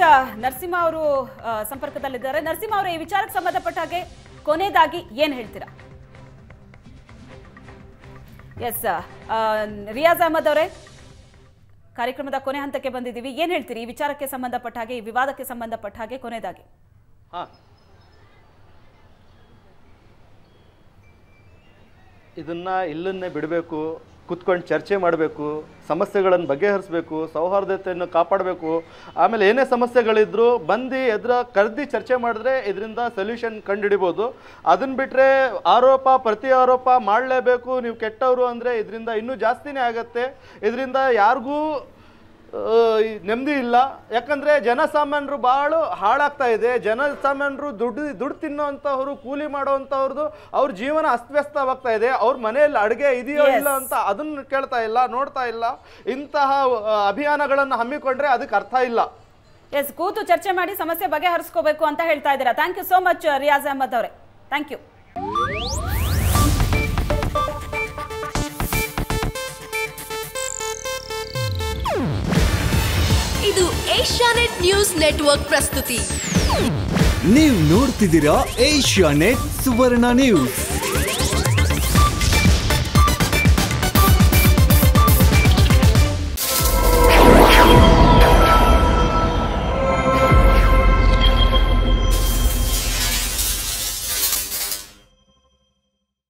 ನರಸಿಂಹ ಅವರು ಆ, ಸಂಪರ್ಕದಲ್ಲಿದ್ದಾರೆ ನರಸಿಂಹ ಅವರು ಈ ವಿಚಾರಕ್ಕೆ ಸಂಬಂಧಪಟ್ಟ ಹಾಗೆ ಕೊನೆಯದಾಗಿ ಏನ್ ಹೇಳ್ತೀರಾ ಎಸ್ ರಿಯಾಜ್ ಅಹಮದ್ ಅವರೇ ಕಾರ್ಯಕ್ರಮದ ಕೊನೆ ಹಂತಕ್ಕೆ ಬಂದಿದ್ದೀವಿ ಏನ್ ಹೇಳ್ತೀರಿ ಈ ವಿಚಾರಕ್ಕೆ ಸಂಬಂಧಪಟ್ಟ ಹಾಗೆ ಈ ವಿವಾದಕ್ಕೆ ಸಂಬಂಧಪಟ್ಟ ಹಾಗೆ ಕೊನೆಯದಾಗಿ ಹಾ ಇದನ್ನ ಇಲ್ಲನ್ನೇ ಬಿಡಬೇಕು ಕುತ್ಕೊಂಡು ಚರ್ಚೆ ಮಾಡಬೇಕು ಸಮಸ್ಯೆಗಳನ್ನು ಬಗೆಹರಿಸಬೇಕು ಸೌಹಾರ್ದತೆಯನ್ನು ಕಾಪಾಡಬೇಕು ಆಮೇಲೆ ಏನೇ ಸಮಸ್ಯೆಗಳಿದ್ರು ಬಂದು ಎದುರ ಕರೆದಿ ಚರ್ಚೆ ಮಾಡಿದ್ರೆ ಇದರಿಂದ ಸೊಲ್ಯೂಷನ್ ಕಂಡುಹಿಡಿಬೋದು ಅದನ್ನ ಬಿಟ್ಟರೆ ಆರೋಪ ಪ್ರತಿ ಆರೋಪ ಮಾಡಲೇಬೇಕು ನೀವು ಕೆಟ್ಟವರು ಅಂದರೆ ಇದರಿಂದ ಇನ್ನೂ ಜಾಸ್ತಿನೇ ಆಗತ್ತೆ ಇದರಿಂದ ಯಾರಿಗೂ ಆ, ಈ ನೆಮ್ಮದಿ ಇಲ್ಲ ಯಾಕಂದ್ರೆ ಜನಸಾಮಾನ್ಯರು ಭಾಳ ಹಾಳಾಗ್ತಾ ಇದೆ ಜನಸಾಮಾನ್ಯರು ದುಡ್ಡು ದುಡ್ಡು ತಿನ್ನೋಂಥವ್ರು ಕೂಲಿ ಮಾಡೋವಂಥವ್ರದ್ದು ಅವ್ರ ಜೀವನ ಅಸ್ತವ್ಯಸ್ತವಾಗ್ತಾ ಇದೆ ಅವ್ರ ಮನೆಯಲ್ಲಿ ಅಡುಗೆ ಇದೆಯೋ ಇಲ್ಲ ಅಂತ ಅದನ್ನು ಕೇಳ್ತಾ ಇಲ್ಲ ನೋಡ್ತಾ ಇಲ್ಲ ಇಂತಹ ಆ, ಅಭಿಯಾನಗಳನ್ನು ಹಮ್ಮಿಕೊಂಡ್ರೆ ಅದಕ್ಕೆ ಅರ್ಥ ಇಲ್ಲ ಎಸ್ ಕೂತು ಚರ್ಚೆ ಮಾಡಿ ಸಮಸ್ಯೆ ಬಗೆಹರಿಸ್ಕೋಬೇಕು ಅಂತ ಹೇಳ್ತಾ ಇದ್ದೀರಾ thank you so much Riyaz Ahmad ಅವರೇ ಥ್ಯಾಂಕ್ ಯು ಇದು ಏಷ್ಯಾನೆಟ್ ನ್ಯೂಸ್ ನೆಟ್ವರ್ಕ್ ಪ್ರಸ್ತುತಿ ನೀವು ನೋಡ್ತಿದ್ದೀರಾ ಏಷ್ಯಾ ನೆಟ್ ಸುವರ್ಣ ನ್ಯೂಸ್